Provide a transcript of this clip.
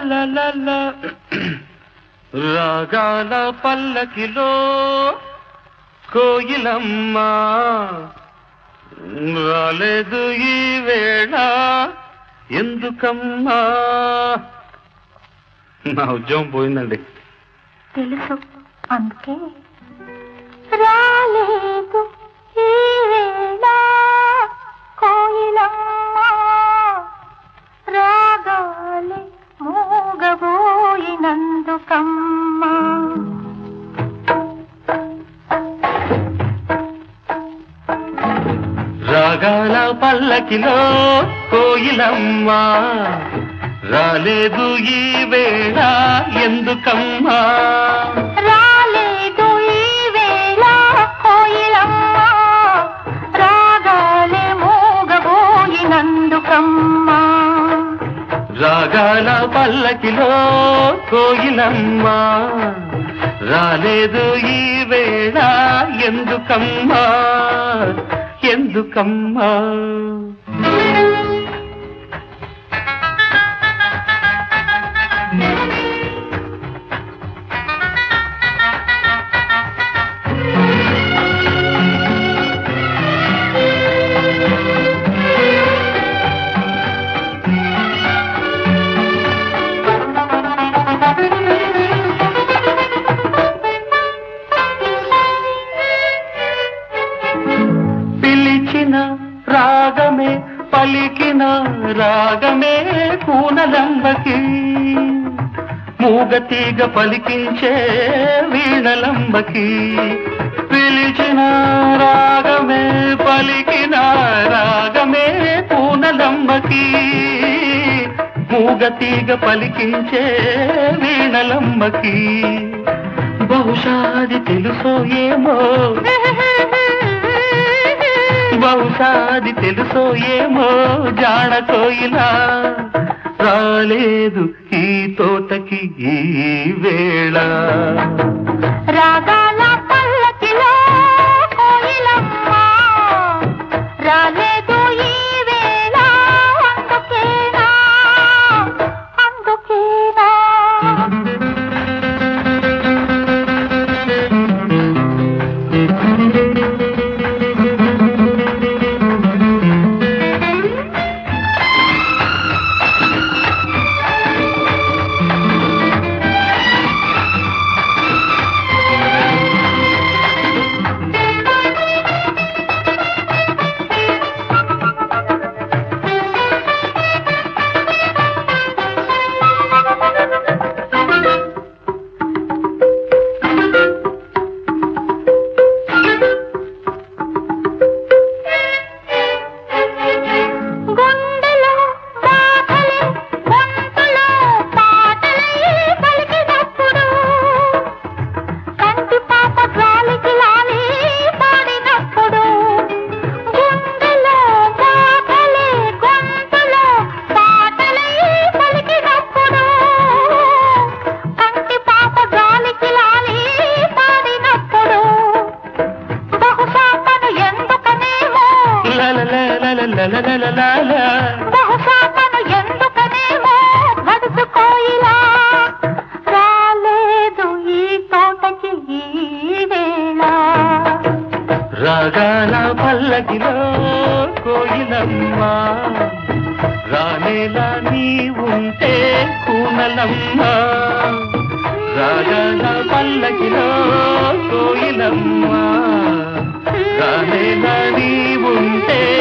లలలలల. రాగాల పల్లకిలో కోయిలమ్మ రాలేదు ఈ వేళ ఎందుకమ్మా నా ఉద్యోగం పోయిందండి తెలుసు అందుకే రాలేదు ఈ వేళ కోయిలమ్మ రాగాలి మూగబోయినందుకమ్మా రాగాల పల్లకిలో కోయిలమ్మ రాలేదు ఈ వేళ ఎందుకమ్మా రాలేదు ఈ వేళ కోయిలమ్మ రాగాలి మూగబోయినందుకమ్మా రాగాల పల్లకిలో కోయిలమ్మ రాలేదు ఈ వేళ ఎందుకమ్మా ఎందుకమ్మా పిలిచిన రాగమే పలికిన రాగమే కూనలంబకి మూగతీగ పలికించే వీణలంబకి పిలిచిన రాగమే పలికిన రాగమే కూనలంబకి మూగతీగ పలికించే వీణలంబకి బహుశా అది తెలుసో ఏమో బహుశా అది తెలుసో ఏమో జాడ కోయిలా రాలేదు ఈ తోటకి ఈ వేళ రాగాల పల్లకిలో కోయిలమ్మ రాలేదు ఈ వేళ అందుకేనా అందుకేనా గుండెలో బాధలే గొంతులో పాటలే పలికినప్పుడు కంటి పాప గాలికి లాలి పాడినప్పుడు గుండెలో బాధలే గొంతులో పాటలే పలికినప్పుడు కంటి పాప గాలికి లాలి పాడినప్పుడు బహుశా తను ఎందుకనేమో లలలలలలలలలల. బహుశా తను ఎందుకనేమో గడుసు కోయిలా రాలేదు ఈ తోటకి ఈ వేళ రాగాల పల్లకిలో కోయిలమ్మ రానేలా నీ ఉంటే కూనలమ్మ రాగాల పల్లకిలో కోయిలమ్మ రానేలా నీ ఉంటే